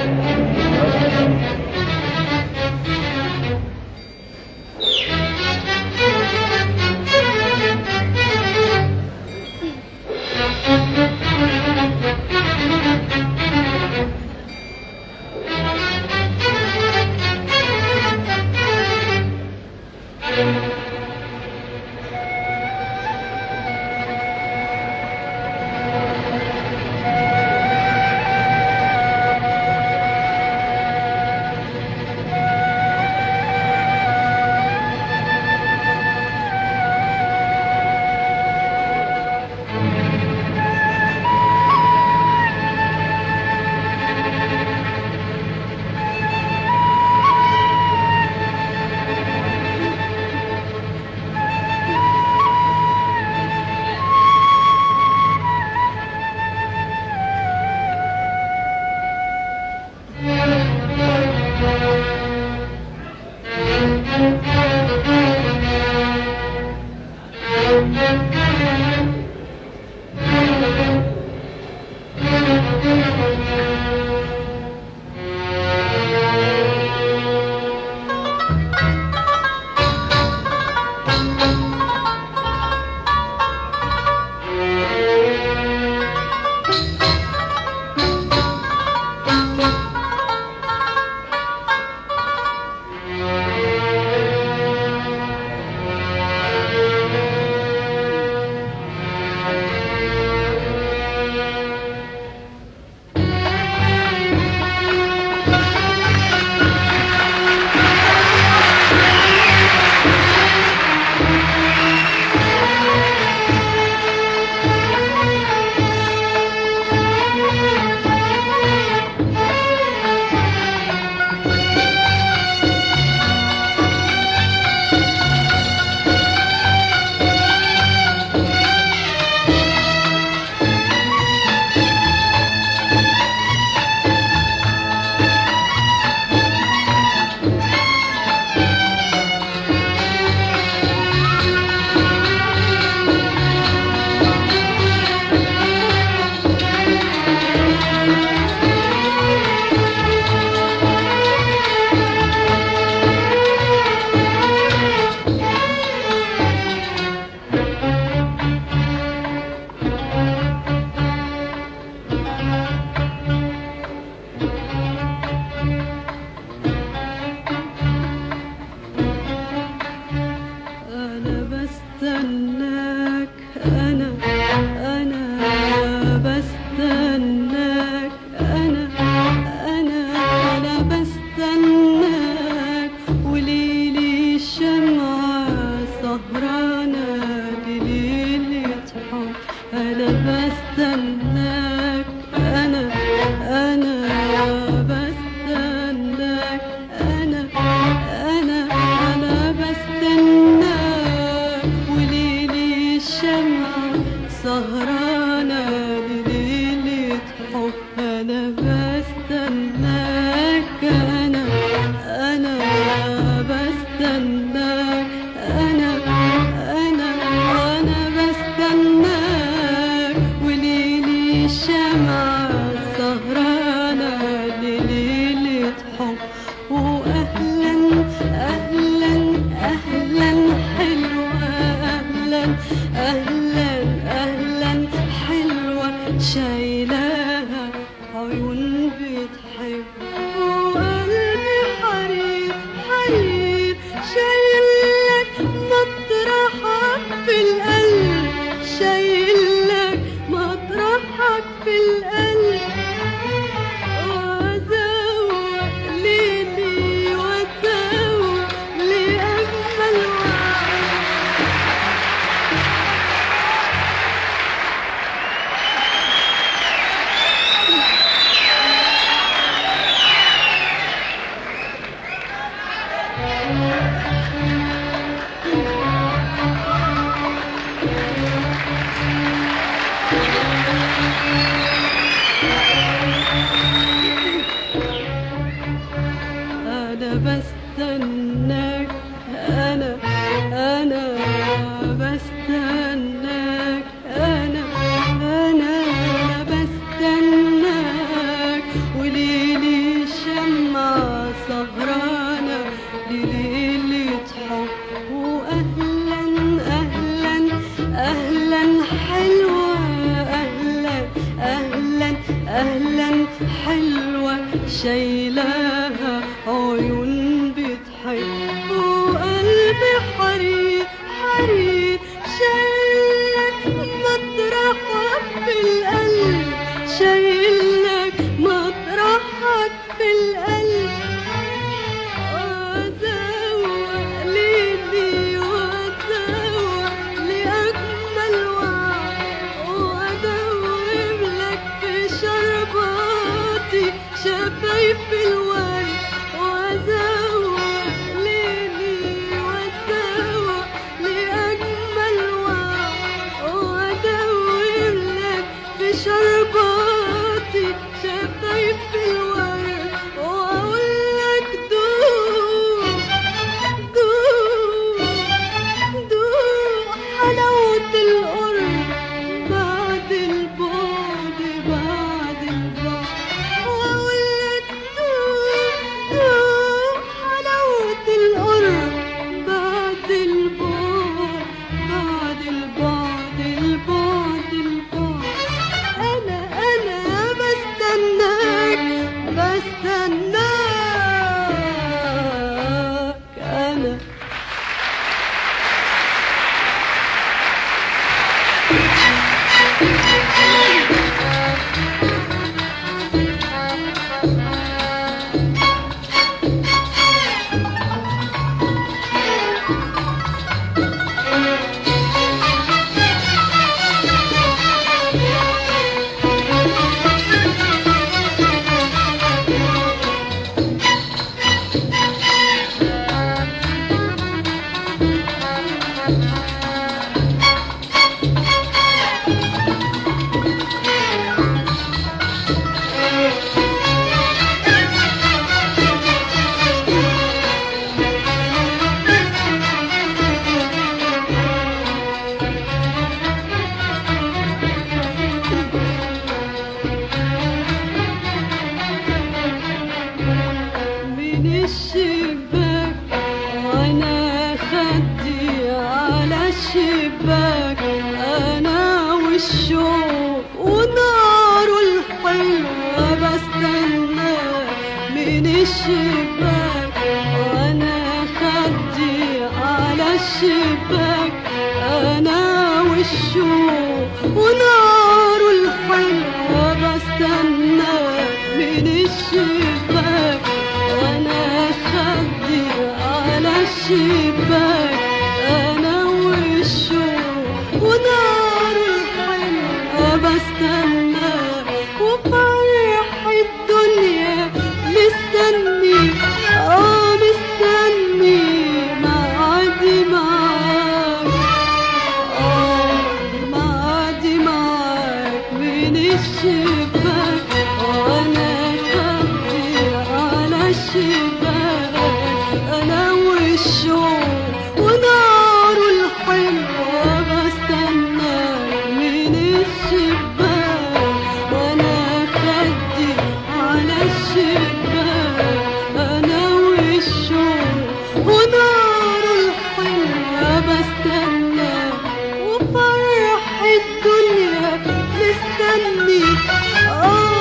شايلاها عيون شايلاها عيون بتحب وقلبي حرير حرير شايلك مطرحك في القلب شايلك مطرحك في القلب وأزوق ليلي وأزوق لأجمل وعد وأدوب لك في شرباتي شفايف الورد وأزوق ليلي وأزوق لأجمل وعد وأدوب لك في شرباتي شفايف الورد وأقول لك دوب دوب دوب حلاوة القرب بعد البعد بعد البعد وأقول لك دوب دوب حلاوة القرب بعد البعد بعد البعد البعد البعد أنا أنا بستناك بستناك أنا من الشباك وانا خدي على الشباك انا والشوق ونار الحلوة بستنى من الشباك وانا خدي على الشباك انا والشوق ونار الحلوة بستنى من الشباك وانا خدي على الشباك انا والشوق ونار الحلوة بستنى وفرح الدنيا مستني اه مستني معادي معاك اه معادي معاك من الشباك وانا خدي على الشباك انا والشوق ونار الحلوة بستناك من الشباك وانا خدي على الشباك انا والشوق ونار الحلوة بستناك وفرح الدنيا مستني اه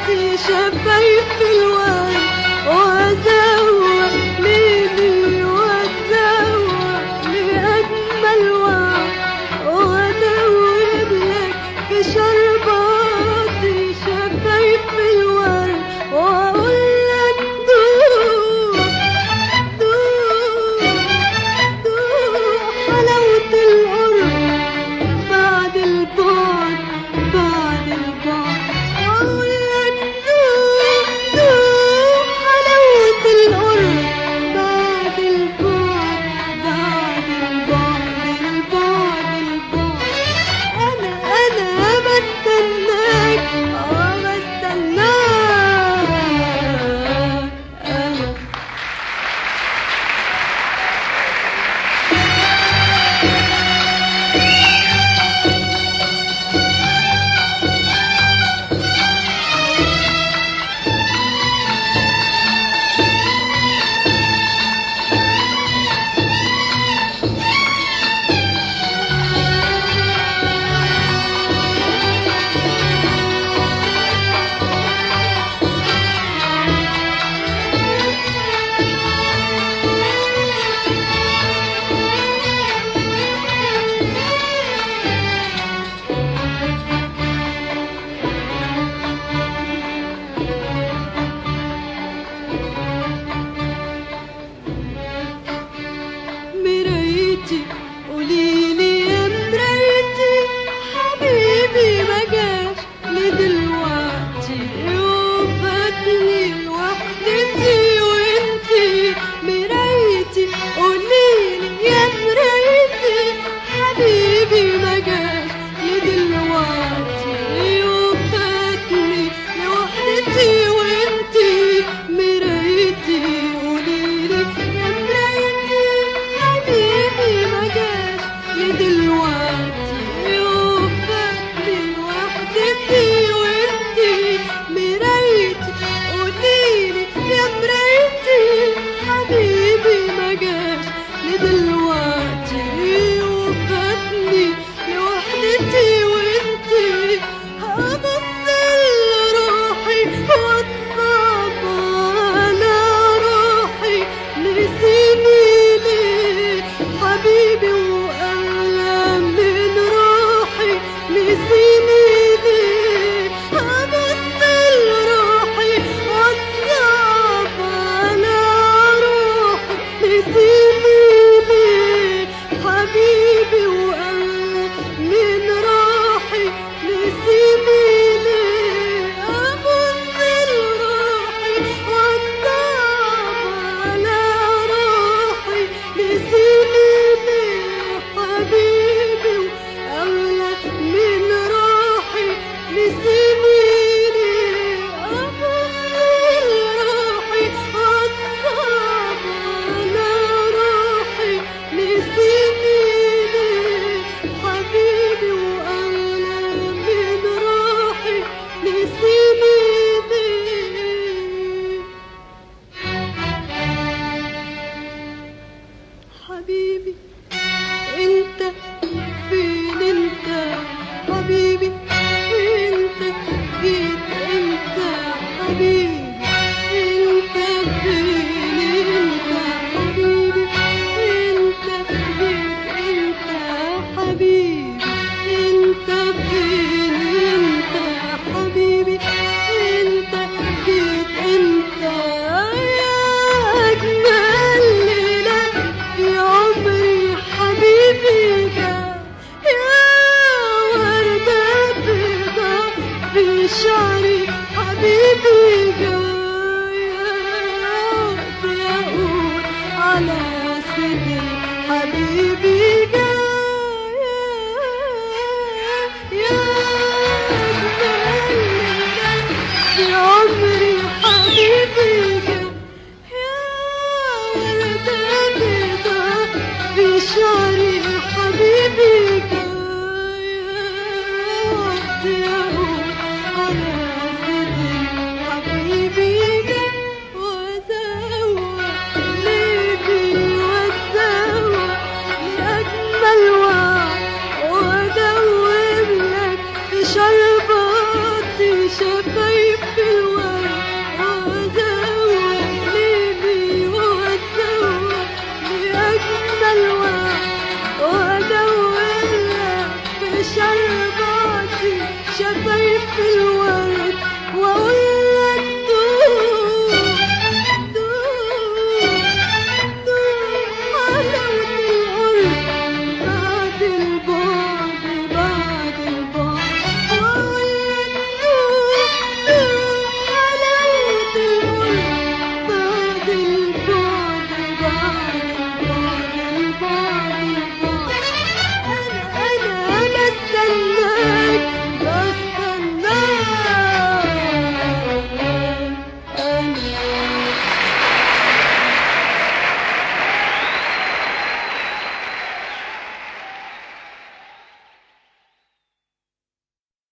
شفايف الورد وازوق ليلي وازوق لأجمل وعد وادوب لك في شرباتي شفايف الورد واقول لك دوق دوق دوق حلاوة القرب بعد البعد بعد البعد أقول لك دوق دوق حلاوة القرب بعد البعد بعد البعد البعد البعد أنا أنا بستناك آه بستناك أنا مرايتي قوليلي يا مرايتي حبيبي ما جاش لدلوقتي وفاتني وحدتي وانتي مرايتي قوليلي يا مرايتي حبيبي ما جاش لدلوقتي وفاتني لوحدتي وانتي مرايتي قوليلي يا مرايتي حبيبي ما جاش لدلوقتي وفاتني لوحدتي وانتي مرايتي قوليلي يا مرايتي حبيبي ما جاش لدلوقتي وفاتني لوحدتي وانتي هبص لروحي واتصاب على روحي نسيني ليه حبيبي وأغلى من روحي نسيني ليه هبص لروحي واتصاب على روحي نسيني ليه حبيبي وأغلى من روحي نسيني ليه أبص لروحي واتصاب على روحي نسيني ليه حبيبي وأغلى من روحي نسيني ليه أبص لروحي واتصاب على روحي نسيني ليه حبيبي وأغلى من روحي نسيني ليه حبيبي انت فين انت حبيبي انت جيت انت حبيبي انت فين انت حبيبي انت جيت انت حبيبي انت فين انت حبيبي انت جيت انت يا اجمل ليله في عمري حبيبي جا يا وردة بيضة في شعري حبيبي جا يا ودي أقول على صدري حبيبي جا يا أجمل ليلة في عمري حبيبي جا يا وردة بيضة في شعري حبيبي جا يا ودي أقول على صدري حبيبي جا وأزوق ليلي وأتزوق لأجمل وعد وأدوب لك في شرباتي شفايف